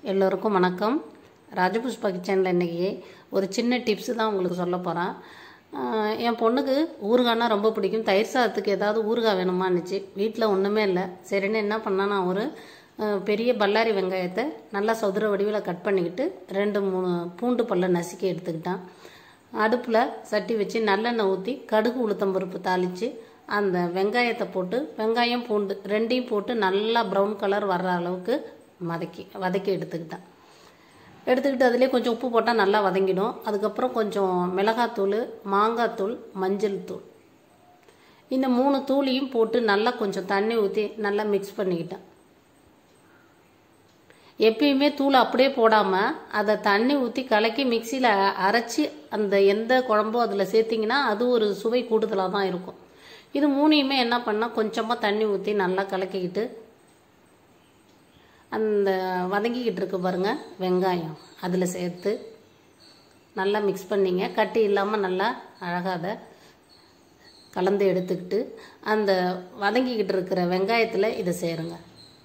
எல்லோருக்கும் வணக்கம் ராஜபுஷ்பா கிச்சனில் இன்றைக்கி ஒரு சின்ன டிப்ஸு தான் உங்களுக்கு சொல்ல போகிறேன் என் பொண்ணுக்கு ஊறுகாய்னா ரொம்ப பிடிக்கும் தயிர் சாதத்துக்கு ஏதாவது ஊறுகாய் வேணுமான்னுச்சு வீட்டில் ஒன்றுமே இல்லை சரின்னு என்ன பண்ணேன் நான் ஒரு அஹ், பெரிய பல்லாரி வெங்காயத்தை நல்லா சதுர வடிவில் கட் பண்ணிக்கிட்டு ரெண்டு மூணு பூண்டு பல்ல நசுக்கி எடுத்துக்கிட்டேன் அடுப்பில் சட்டி வச்சு நல்லெண்ணெய் ஊற்றி கடுகு உளுத்தம்பருப்பு தாளித்து அந்த வெங்காயத்தை போட்டு வெங்காயம் பூண்டு ரெண்டையும் போட்டு நல்லா ப்ரௌன் கலர் வர்ற அளவுக்கு வதக்கி வதக்கி எடுத்துக்கிட்டேன் எடுத்துக்கிட்டு அதிலே கொஞ்சம் உப்பு போட்டால் நல்லா வதங்கிடும் அதுக்கப்புறம் கொஞ்சம் மிளகாத்தூள் மாங்காத்தூள் மஞ்சள் தூள் இந்த மூணு தூளையும் போட்டு நல்லா கொஞ்சம் தண்ணி ஊற்றி நல்லா மிக்ஸ் பண்ணிக்கிட்டேன் எப்பயுமே தூள் அப்படியே போடாமல் அதை தண்ணி ஊற்றி கலக்கி மிக்சியில் அரைச்சி அந்த எந்த குழம்போ அதில் சேர்த்திங்கன்னா அது ஒரு சுவை கூடுதலாக தான் இருக்கும் இது மூணையுமே என்ன பண்ணால் கொஞ்சமாக தண்ணி ஊற்றி நல்லா கலக்கிக்கிட்டு அந்த வதங்கிக்கிட்டு இருக்கு பாருங்க வெங்காயம் அதில் சேர்த்து நல்லா மிக்ஸ் பண்ணிங்க கட்டி இல்லாமல் நல்லா அழகாக அதை கலந்து எடுத்துக்கிட்டு அந்த வதங்கிக்கிட்டு இருக்கிற வெங்காயத்தில் இதை சேருங்க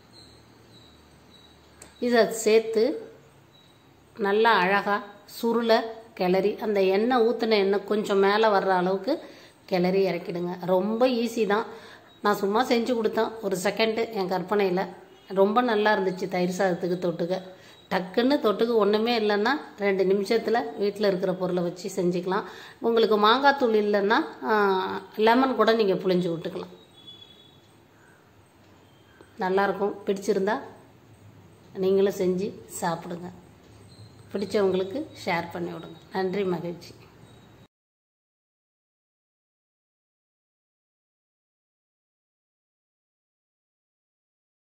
இதை சேர்த்து நல்லா அழகாக சுருளை கிளறி அந்த எண்ணெய் ஊற்றின எண்ணெய் கொஞ்சம் மேலே வர்ற அளவுக்கு கிளறி இறக்கிடுங்க ரொம்ப ஈஸி தான் நான் சும்மா செஞ்சு கொடுத்தேன் ஒரு செகண்டு என் கற்பனையில் ரொம்ப நல்லா இருந்துச்சு தயிர் சாதத்துக்கு தொட்டுக்க டக்குன்னு தொட்டுக்கு ஒன்றுமே இல்லைன்னா ரெண்டு நிமிஷத்தில் வீட்டில் இருக்கிற பொருளை வச்சு செஞ்சுக்கலாம் உங்களுக்கு மாங்காய் தூள் இல்லைன்னா லெமன் கூட நீங்கள் புளிஞ்சு விட்டுக்கலாம் நல்லாயிருக்கும் பிடிச்சிருந்தா நீங்களும் செஞ்சு சாப்பிடுங்க பிடிச்சவங்களுக்கு ஷேர் பண்ணி விடுங்க நன்றி மகிழ்ச்சி